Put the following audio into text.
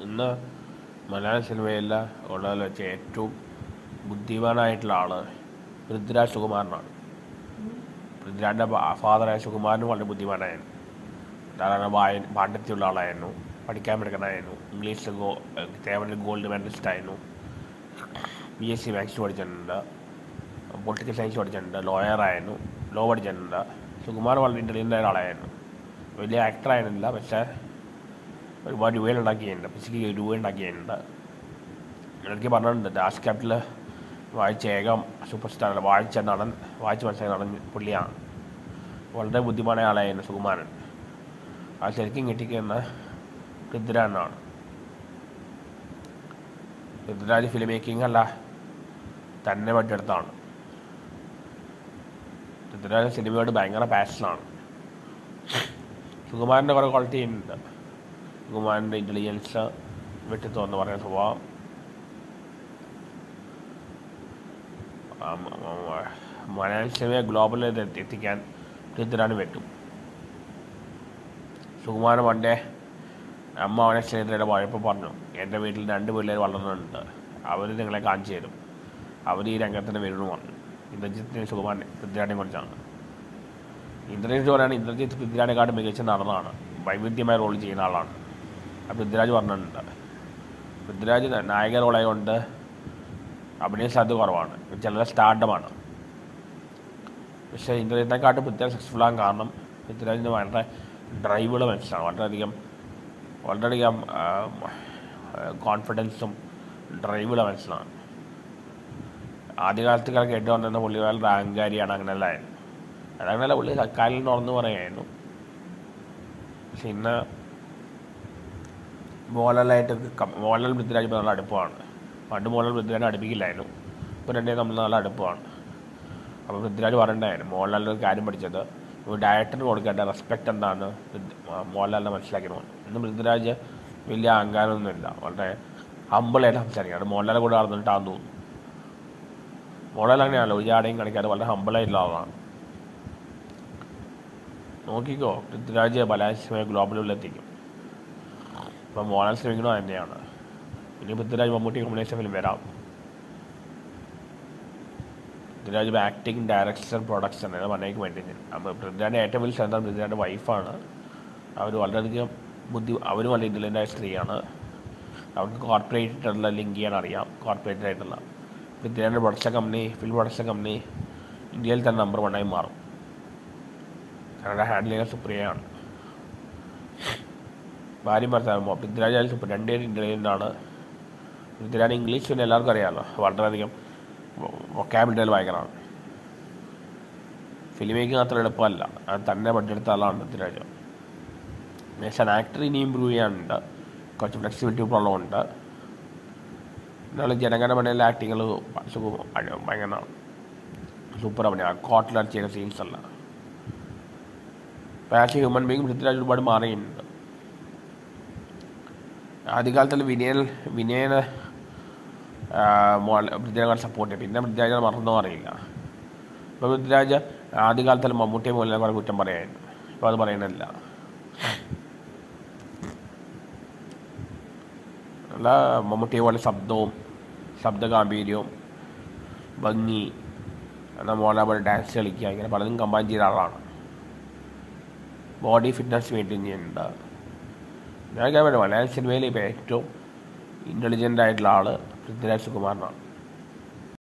ഇന്ന് മലയാള സിനിമയിൽ ഉള്ളതിൽ വെച്ച് ഏറ്റവും ബുദ്ധിമാനായിട്ടുള്ള ആൾ പൃഥ്വിരാജ് സുകുമാരനാണ് പൃഥ്വിരാജിൻ്റെ ഫാദറായ സുകുമാരനും വളരെ ബുദ്ധിമാനായിരുന്നു ധാരാളം വായ പാണ്ഡിത്യമുള്ള ആളായിരുന്നു പഠിക്കാൻ പഠിക്കണമായിരുന്നു ഇംഗ്ലീഷിൽ ഗോ തേവനിൽ ഗോൾഡ് മെഡലിസ്റ്റ് ആയിരുന്നു ബി എസ് സി മാത്സ് പഠിച്ചിട്ടുണ്ട് പൊളിറ്റിക്കൽ സയൻസ് പഠിച്ചിട്ടുണ്ട് ലോയറായിരുന്നു ലോ പഠിച്ചിട്ടുണ്ട് സുകുമാർ വളരെ ഇൻ്റലിജൻ്റ് ആയ ആളായിരുന്നു വലിയ ആക്ടറായിരുന്നില്ല പക്ഷേ ഒരുപാട് രൂപയിൽ ഉണ്ടാക്കിയിട്ടുണ്ട് ഫിസിക്കലി രൂപ ഉണ്ടാക്കിയിട്ടുണ്ട് എനിക്ക് പറഞ്ഞിട്ടുണ്ട് ദാസ് ക്യാപിറ്റൽ വായിച്ച ഏകം സൂപ്പർ സ്റ്റാർ വായിച്ച നടൻ വായിച്ച മനസ്സിലായ നടൻ പുള്ളിയാണ് വളരെ ബുദ്ധിമാനായ ആളായിരുന്നു സുകുമാരൻ ആ ശരിക്കും കിട്ടിക്കുന്ന പൃഥ്വിരാജാണ് പൃഥ്വിരാജ് ഫിലിം മേക്കിംഗ് അല്ല തന്നെ പറ്റിയെടുത്താണ് പൃഥ്വിരാജ് സിനിമയോട് ഭയങ്കര പാഷനാണ് സുകുമാരൻ്റെ കുറേ ക്വാളിറ്റി ഉണ്ട് സുകുമാരൻ്റെ ഇൻ്റലിജൻസ് വ്യക്തിത്വം എന്ന് പറയുന്ന സ്വഭാവം ആ, മ- മ- മലയാള സിനിമയെ ഗ്ലോബലിൽ എത്തിക്കാൻ പൃഥ്വിരാജ് പറ്റും സുകുമാരൻ പണ്ടേ അമ്മ അവനെ സ്നേഹിതരുടെ പോയപ്പോൾ പറഞ്ഞു എൻ്റെ വീട്ടിൽ രണ്ട് പിള്ളേർ വളർന്നുണ്ട് അവർ നിങ്ങളെ കാണിച്ചു തരും അവർ ഈ രംഗത്തിന് വരുമെന്ന് പറഞ്ഞു ഇന്ദ്രജിത്തിന് സുകുമാരൻ പൃഥ്വിരാജിനെ കുറിച്ചാണ് ഇന്ദ്രജിത്ത് പറയുകയാണ് ഇന്ദ്രജിത്ത് പൃഥ്വിരാജിനെക്കാട്ടും മികച്ച നടനാണ് വൈവിധ്യമായ റോൾ ചെയ്യുന്ന ആളാണ് അത് പൃഥ്വിരാജ് പറഞ്ഞിട്ടുണ്ട് പൃഥ്വിരാജ് നായക റോളായതുകൊണ്ട് അഭിനയ സാധ്യത കുറവാണ് ചിലരെ സ്റ്റാർഡമാണ് പക്ഷേ ഇന്ദ്രജിത്തിനെക്കാട്ടും പൃഥ്വിരാജ് സക്സസ്ഫുൾ ആകാൻ കാരണം പൃഥ്വിരാജിന് വളരെ ഡ്രൈവുകൾ മനസ്സിലാണ് വളരെയധികം വളരെയധികം കോൺഫിഡൻസും ഡ്രൈവുകൾ മനസ്സിലാണ് ആദ്യകാലത്ത് കേട്ട് വന്നിരുന്ന പുള്ളി വളരെ അഹങ്കാരിയാണ് അങ്ങനെയല്ല ആയിരുന്നു അതങ്ങനെയല്ല പുള്ളി കാലിൽ തുറന്ന് പറയായിരുന്നു പക്ഷെ ഇന്ന് മോഹൻലാലായിട്ട് കം- മോഹൻലാൽ പൃഥ്വിരാജ് ഇപ്പോൾ നല്ല അടുപ്പമാണ് പണ്ട് മോഹൻലാൽ പൃഥ്വിരാജ് അടുപ്പിക്കില്ലായിരുന്നു ഇപ്പോൾ രണ്ടേ തമ്മിൽ നല്ല അടുപ്പമാണ് അപ്പോൾ പൃഥ്വിരാജ് പറയണ്ടായിരുന്നു മോഹൻലാലിൻ്റെ ഒരു കാര്യം പഠിച്ചത് ഒരു ഡയറക്ടറിന് കൊടുക്കേണ്ട റെസ്പെക്റ്റ് എന്താണ് പൃഥ്വി- ആ, മോഹൻലാലിനെ മനസ്സിലാക്കിയത് ഇന്ന് പൃഥ്വിരാജ് വലിയ അഹങ്കാരമൊന്നുമില്ല വളരെ ഹമ്പിളായിട്ട് സംസാരിക്കുകയാണ് മോഹൻലാലെ കൂടെ നടന്നിട്ടാന്ന് തോന്നുന്നു മോഹൻലാൽ അങ്ങനെയാണല്ലോ ഒരു ജാടയും കളിക്കാതെ വളരെ ഹമ്പിളായിട്ടുള്ള ആളാണ് നോക്കിക്കോ പൃഥ്വിരാജ് ബലാത്സമയ ഗ്ലോബലിൽ എത്തിക്കും ഇപ്പം മോഹൻലാൽ ശ്രമിക്കണത് തന്നെയാണ് ഇനി പൃഥ്വിരാജ് മമ്മൂട്ടി കോമ്പിനേഷൻ ഫിലിം വരാം പൃഥ്വിരാജ് ആക്ടിങ് ഡയറക്ഷൻ പ്രൊഡക്ഷൻ എന്ന് പറഞ്ഞേക്ക് വേണ്ടി അപ്പോൾ പൃഥ്വിരാജിൻ്റെ ഏറ്റവും വലിയ ശ്രദ്ധ പൃഥ്വിരാജിൻ്റെ വൈഫാണ് അവർ വളരെയധികം ബുദ്ധി അവരും വളരെ ഇൻ്റലിജൻ്റ് ആയ സ്ത്രീയാണ് അവർക്ക് കോർപ്പറേറ്റ് ആയിട്ടുള്ള ലിങ്ക് ചെയ്യാൻ അറിയാം കോർപ്പറേറ്റ് ആയിട്ടുള്ള പൃഥ്വിരാജിൻ്റെ production company film production company ഇന്ത്യയിൽ തന്നെ നമ്പർ വണ്ണായി മാറും കാരണം ഹാൻഡിൽ ചെയ്യുന്ന സുപ്രിയയാണ് ഭാര്യ ഭർത്താവ് പൃഥ്വിരാജ് ആയാലും സൂപ്പർ രണ്ടുപേരും ഇൻ്റലിജൻ്റ് ആണ് പൃഥ്വിരാജ് ഇംഗ്ലീഷ് പിന്നെ എല്ലാവർക്കും അറിയാമല്ലോ വളരെയധികം വൊക്കാബിലിറ്റിയിൽ ഭയങ്കരമാണ് ഫിലിം മേക്കിംഗ് അത്ര എളുപ്പമല്ല അത് തന്നെ പഠിച്ചെടുത്ത ആളാണ് പൃഥ്വിരാജ് പക്ഷേ ആക്ടർ ഇനി ഇമ്പ്രൂവ് ചെയ്യാനുണ്ട് കുറച്ച് ഫ്ലെക്സിബിലിറ്റി പ്രോബ്ലം ഉണ്ട് എന്നാലും ജനഗണമനയിലെ ആക്ടിങ്ങൾ ഭയങ്കര സൂപ്പർ അഭിനയം കോട്ടിലർ ചെയ്യുന്ന സീൻസ് അല്ല അപ്പോൾ ആക്ച്വലി ഹ്യൂമൻ ബീങ് പൃഥ്വിരാജ് ഒരുപാട് മാറിയിട്ടുണ്ട് ആദ്യകാലത്തിൽ വിനയൻ വിനയന് മോഹൻ പൃഥ്വിരാജ് സപ്പോർട്ട് ചെയ്യും പിന്നെ പൃഥ്വിരാജ് മറന്നോ അറിയില്ല ഇപ്പോൾ പൃഥ്വിരാജ് ആദ്യകാലത്തിൽ മമ്മൂട്ടിയെ മോഹൻലാൽ കുറെ കുറ്റം പറയായിരുന്നു ഇപ്പോൾ അത് പറയുന്നില്ല അല്ല മമ്മൂട്ടിയെ പോലെ ശബ്ദവും ശബ്ദഗാംഭീര്യവും ഭംഗി എന്നാൽ മോഹൻലാൽ പോലെ ഡാൻസ് കളിക്കുക ഇങ്ങനെ പലതും കമ്പൈൻ ചെയ്ത ആളാണ് ബോഡി ഫിറ്റ്നസ് മെയിൻറ്റെയിൻ ചെയ്യുന്നുണ്ട് ഞാൻ പറയാം മലയാള സിനിമയിൽ ഇപ്പോൾ ഏറ്റവും ഇൻ്റലിജൻ്റ് ആയിട്ടുള്ള ആൾ പൃഥ്വിരാജ് സുകുമാരനാണ്